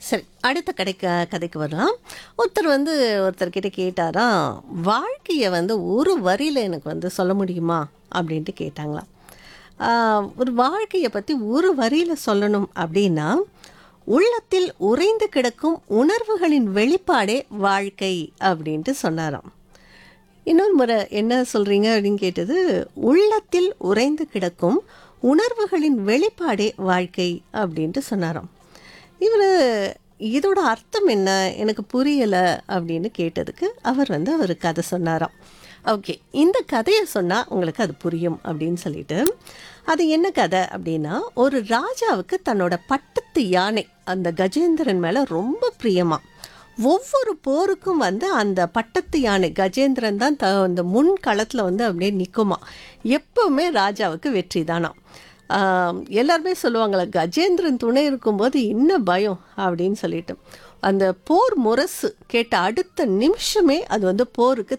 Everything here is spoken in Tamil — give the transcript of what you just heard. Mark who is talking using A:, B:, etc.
A: சரி அடுத்த கடைக்கு கதைக்கு வரலாம் ஒருத்தர் வந்து ஒருத்தர்கிட்ட கேட்டாராம் வாழ்க்கையை வந்து ஒரு வரியில் எனக்கு வந்து சொல்ல முடியுமா அப்படின்ட்டு கேட்டாங்களாம் ஆஹ், ஒரு வாழ்க்கையை பற்றி ஒரு வரியில் சொல்லணும் அப்படின்னா உள்ளத்தில் உறைந்து கிடக்கும் உணர்வுகளின் வெளிப்பாடே வாழ்க்கை அப்படின்ட்டு சொன்னாராம் இன்னொரு முறை என்ன சொல்கிறீங்க அப்படின்னு கேட்டது உள்ளத்தில் உறைந்து கிடக்கும் உணர்வுகளின் வெளிப்பாடே வாழ்க்கை அப்படின்ட்டு சொன்னாராம் இவர் இதோட அர்த்தம் என்ன எனக்கு புரியலை அப்படின்னு கேட்டதுக்கு அவர் வந்து அவர் கதை சொன்னாராம் ஓகே இந்த கதையை சொன்னால் உங்களுக்கு அது புரியும் அப்படின்னு சொல்லிட்டு அது என்ன கதை அப்படின்னா ஒரு ராஜாவுக்கு தன்னோட பட்டத்து யானை அந்த கஜேந்திரன் மேலே ரொம்ப பிரியமா ஒவ்வொரு போருக்கும் வந்து அந்த பட்டத்து யானை கஜேந்திரன் தான் த அந்த முன் களத்தில் வந்து அப்படியே நிற்குமா எப்பவுமே ராஜாவுக்கு வெற்றி தானாம் ஆம், எல்லாருமே சொல்லுவாங்களே கஜேந்திரன் துணை இருக்கும்போது என்ன பயம் அப்படின்னு சொல்லிட்டு அந்த போர் முரசு கேட்ட அடுத்த நிமிஷமே அது வந்து போருக்கு